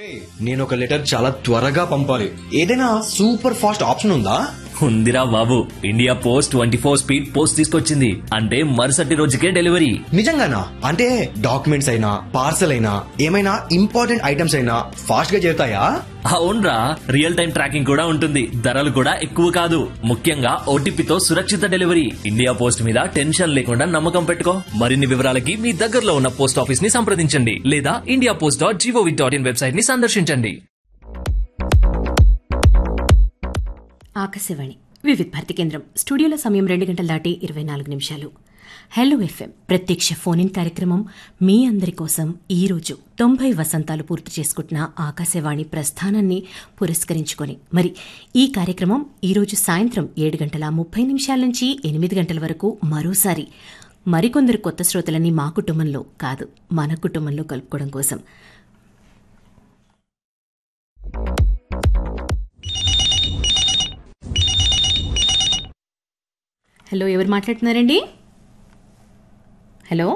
నేను ఒక లెటర్ చాలా త్వరగా పంపాలి ఏదైనా సూపర్ ఫాస్ట్ ఆప్షన్ ఉందా ఉందిరా బాబు India post twenty four speed post తీసుకొచ్చింది అంటే మరుసటి రోజుకే డెలివరీ నిజంగానా అంటే డాక్యుమెంట్స్ అయినా పార్సల్ అయినా ఏమైనా ఇంపార్టెంట్ ఐటమ్స్ అయినా ఫాస్ట్ గా చేరుతాయా అవునరా రియల్ టైం ట్రాకింగ్ కూడా ఉంటుంది ధరలు కూడా ఎక్కువ కాదు ముఖ్యంగా ఓటీపీతో సురక్షిత డెలివరీ ఇండియా పోస్ట్ మీద టెన్షన్ లేకుండా నమ్మకం పెట్టుకో మరిన్ని వివరాలకి మీ దగ్గరలో ఉన్న పోస్ట్ ఆఫీస్ ని సంప్రదించండి లేదా India post dot gov dot in website ని సందర్శించండి ఆకాశవాణి వివిధ భారతి కేంద్రం స్టూడియోలో సమయం రెండు గంటల దాటి ఇరవై నాలుగు నిమిషాలు హలో ఎఫ్ఎం ప్రత్యక్ష ఫోన్ ఇన్ కార్యక్రమం మీ అందరి కోసం ఈ రోజు తొంభై వసంతాలు పూర్తి చేసుకుంటున్న ఆకాశవాణి ప్రస్థానాన్ని పురస్కరించుకొని మరి ఈ కార్యక్రమం ఈ రోజు సాయంత్రం ఏడు గంటల ముప్పై నిమిషాల నుంచి ఎనిమిది గంటల వరకు మరోసారి మరికొందరు కొత్త శ్రోతలని మా కుటుంబంలో కాదు మన కుటుంబంలో కలుపుకోవడం కోసం హలో ఎవరు మాట్లాడుతున్నారండి హలో